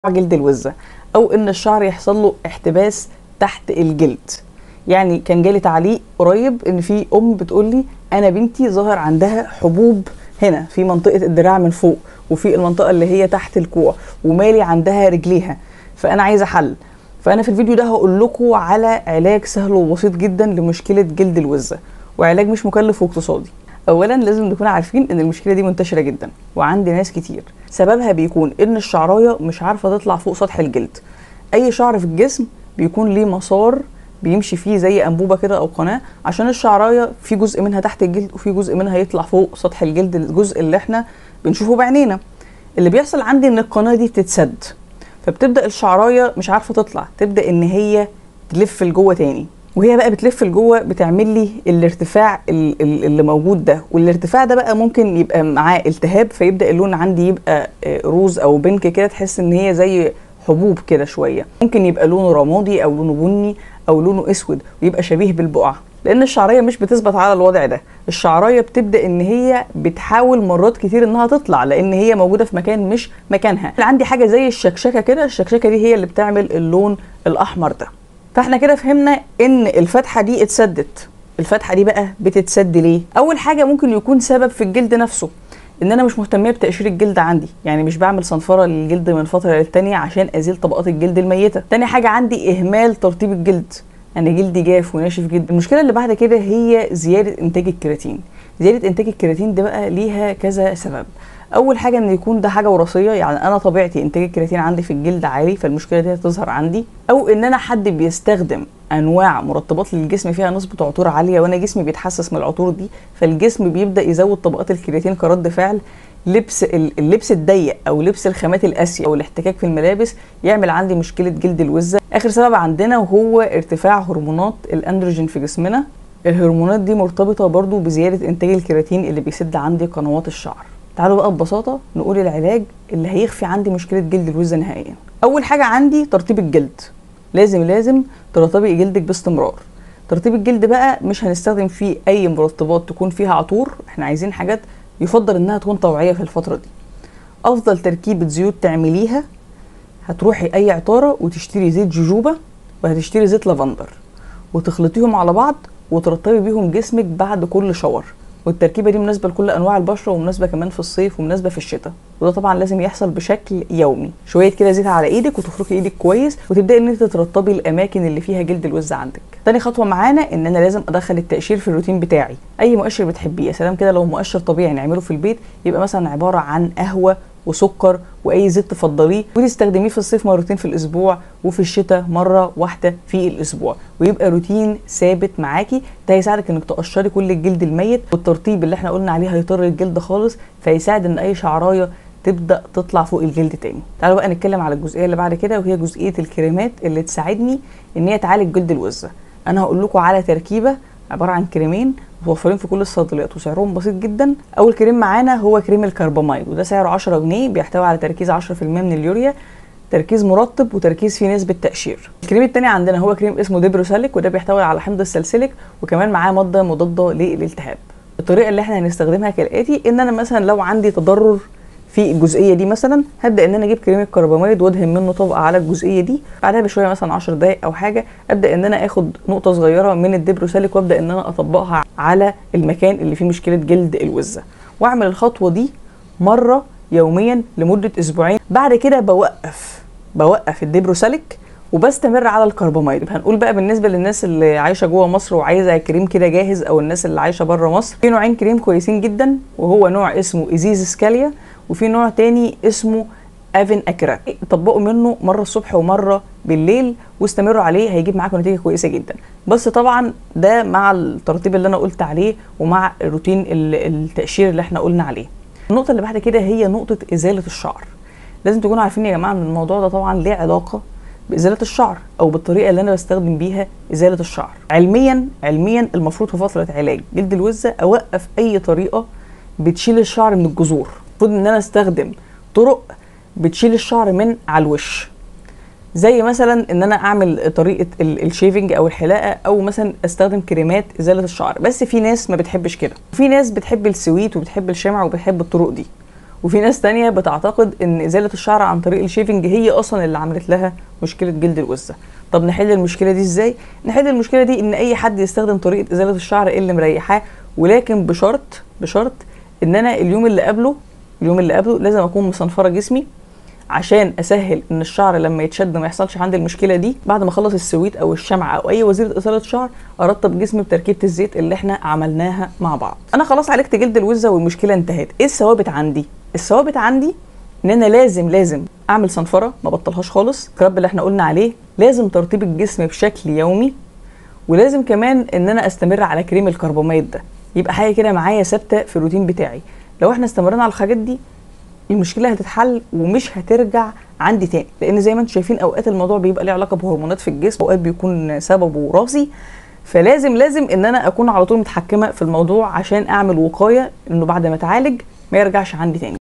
جلد الوزة او ان الشعر يحصل له احتباس تحت الجلد يعني كان جالي تعليق قريب ان في ام بتقول لي انا بنتي ظهر عندها حبوب هنا في منطقة الدراع من فوق وفي المنطقة اللي هي تحت الكوع ومالي عندها رجليها فانا عايزة حل فانا في الفيديو ده هقول لكم على علاج سهل وبسيط جدا لمشكلة جلد الوزة وعلاج مش مكلف واقتصادي اولا لازم نكون عارفين ان المشكله دي منتشره جدا وعند ناس كتير سببها بيكون ان الشعرايه مش عارفه تطلع فوق سطح الجلد اي شعر في الجسم بيكون ليه مسار بيمشي فيه زي انبوبه كده او قناه عشان الشعرايه في جزء منها تحت الجلد وفي جزء منها يطلع فوق سطح الجلد الجزء اللي احنا بنشوفه بعينينا اللي بيحصل عندي ان القناه دي بتتسد فبتبدا الشعرايه مش عارفه تطلع تبدا ان هي تلف لجوه تاني وهي بقى بتلف لجوه بتعمل لي الارتفاع ال- ال- اللي موجود ده والارتفاع ده بقى ممكن يبقى معاه التهاب فيبدا اللون عندي يبقى آه، روز او بينك كده تحس ان هي زي حبوب كده شويه ممكن يبقى لونه رمادي او لونه بني او لونه اسود ويبقى شبيه بالبقع لان الشعريه مش بتثبت على الوضع ده الشعريه بتبدا ان هي بتحاول مرات كتير انها تطلع لان هي موجوده في مكان مش مكانها عندي حاجه زي الشكشكه كده الشكشكه دي هي اللي بتعمل اللون الاحمر ده فاحنا كده فهمنا ان الفتحه دي اتسدت الفتحه دي بقى بتتسد ليه اول حاجه ممكن يكون سبب في الجلد نفسه ان انا مش مهتميه بتقشير الجلد عندي يعني مش بعمل صنفره للجلد من فتره للتانيه عشان ازيل طبقات الجلد الميته تاني حاجه عندي اهمال ترطيب الجلد انا جلدي جاف وناشف جدا المشكله اللي بعد كده هي زياده انتاج الكيراتين زياده انتاج الكيراتين ده بقى ليها كذا سبب اول حاجه ان يكون ده حاجه وراثيه يعني انا طبيعتي انتاج الكيراتين عندي في الجلد عالي فالمشكله دي هتظهر عندي او ان انا حد بيستخدم انواع مرطبات للجسم فيها نسبه عطور عاليه وانا جسمي بيتحسس من العطور دي فالجسم بيبدا يزود طبقات الكيراتين كرد فعل لبس ال- اللبس الضيق او لبس الخامات القاسيه او الاحتكاك في الملابس يعمل عندي مشكله جلد الوزه اخر سبب عندنا وهو ارتفاع هرمونات الاندروجين في جسمنا الهرمونات دي مرتبطه برضو بزياده انتاج الكيراتين اللي بيسد عندي قنوات الشعر تعالوا بقى ببساطه نقول العلاج اللي هيخفي عندي مشكله جلد الوزه نهائيا اول حاجه عندي ترطيب الجلد لازم لازم ترطبي جلدك باستمرار ترطيب الجلد بقى مش هنستخدم فيه اي مرطبات تكون فيها عطور احنا عايزين حاجات يفضل انها تكون طوعيه في الفتره دي افضل تركيبه زيوت تعمليها هتروحي اي عطاره وتشتري زيت جوجوبا وهتشتري زيت لافندر وتخلطيهم على بعض وترطبي بيهم جسمك بعد كل شاور والتركيبه دي مناسبه لكل انواع البشره ومناسبه كمان في الصيف ومناسبه في الشتاء وده طبعا لازم يحصل بشكل يومي شويه كده زيت على ايدك وتفركي ايدك كويس وتبداي ان انت ترطبي الاماكن اللي فيها جلد الوز عندك تاني خطوه معانا ان انا لازم ادخل التقشير في الروتين بتاعي اي مؤشر بتحبيه يا سلام كده لو مؤشر طبيعي نعمله في البيت يبقى مثلا عباره عن قهوه وسكر واي زيت تفضليه وتستخدميه في الصيف مرتين في الاسبوع وفي الشتاء مره واحده في الاسبوع ويبقى روتين ثابت معاكي ده هيساعدك انك تقشري كل الجلد الميت والترطيب اللي احنا قلنا عليه هيطر الجلد خالص فيساعد ان اي شعرايه تبدا تطلع فوق الجلد تاني تعالوا بقى نتكلم على الجزئيه اللي بعد كده وهي جزئيه الكريمات اللي تساعدني ان هي تعالج جلد الوزه انا هقول لكم على تركيبه عباره عن كريمين متوفرين في كل الصيدليات وسعرهم بسيط جدا اول كريم معانا هو كريم الكرباميد وده سعره 10 جنيه بيحتوي على تركيز 10% من اليوريا تركيز مرطب وتركيز فيه نسبه تقشير الكريم التاني عندنا هو كريم اسمه ديبروساليك وده بيحتوي على حمض السلسليك وكمان معاه ماده مضاده للالتهاب الطريقه اللي احنا هنستخدمها كالاتي ان انا مثلا لو عندي تضرر في الجزئيه دي مثلا هبدا ان انا اجيب كريم الكرباميد وادهن منه طبقه على الجزئيه دي بعدها بشويه مثلا 10 دقائق او حاجه ابدا ان انا اخد نقطه صغيره من الدبروساليك وابدا ان انا اطبقها على المكان اللي فيه مشكله جلد الوزه واعمل الخطوه دي مره يوميا لمده اسبوعين بعد كده بوقف بوقف الدبروساليك وبستمر على الكرباميد هنقول بقى بالنسبه للناس اللي عايشه جوه مصر وعايزه كريم كده جاهز او الناس اللي عايشه بره مصر في نوعين كريم كويسين جدا وهو نوع اسمه ازيز سكاليا وفي نوع تاني اسمه افن اكرا طبقوا منه مره الصبح ومره بالليل واستمروا عليه هيجيب معاكم نتيجه كويسه جدا بس طبعا ده مع الترتيب اللي انا قلت عليه ومع الروتين ال- التقشير اللي احنا قلنا عليه النقطه اللي بعد كده هي نقطه ازاله الشعر لازم تكونوا عارفين يا جماعه ان الموضوع ده طبعا ليه علاقه بازاله الشعر او بالطريقه اللي انا بستخدم بيها ازاله الشعر علميا علميا المفروض في فتره علاج جلد الوزه اوقف اي طريقه بتشيل الشعر من الجذور المفروض ان انا استخدم طرق بتشيل الشعر من على الوش زي مثلا ان انا اعمل طريقه ال- الشيفنج او الحلاقه او مثلا استخدم كريمات ازاله الشعر بس في ناس ما بتحبش كده في ناس بتحب السويت وبتحب الشمع وبتحب الطرق دي وفي ناس تانية بتعتقد ان ازالة الشعر عن طريق الشيفنج هي اصلا اللي عملت لها مشكلة جلد الوزة طب نحل المشكلة دي ازاي نحل المشكلة دي ان اي حد يستخدم طريقة ازالة الشعر اللي مريحاه ولكن بشرط بشرط ان انا اليوم اللي قبله اليوم اللي قبله لازم اكون مصنفرة جسمي عشان اسهل ان الشعر لما يتشد ما يحصلش عندي المشكله دي بعد ما اخلص السويت او الشمعه او اي وسيله اثاره شعر ارطب جسمي بتركيبه الزيت اللي احنا عملناها مع بعض انا خلاص عالجت جلد الوزه والمشكله انتهت ايه الثوابت عندي الثوابت عندي ان انا لازم لازم اعمل صنفره ما بطلهاش خالص الكراب اللي احنا قلنا عليه لازم ترطيب الجسم بشكل يومي ولازم كمان ان انا استمر على كريم الكربوميد ده يبقى حاجه كده معايا ثابته في الروتين بتاعي لو احنا استمرنا على الحاجات دي المشكله هتتحل ومش هترجع عندي تاني لان زي ما انتم شايفين اوقات الموضوع بيبقى ليه علاقه بهرمونات في الجسم اوقات بيكون سببه وراثي فلازم لازم ان انا اكون على طول متحكمه في الموضوع عشان اعمل وقايه انه بعد ما اتعالج ما يرجعش عندي تاني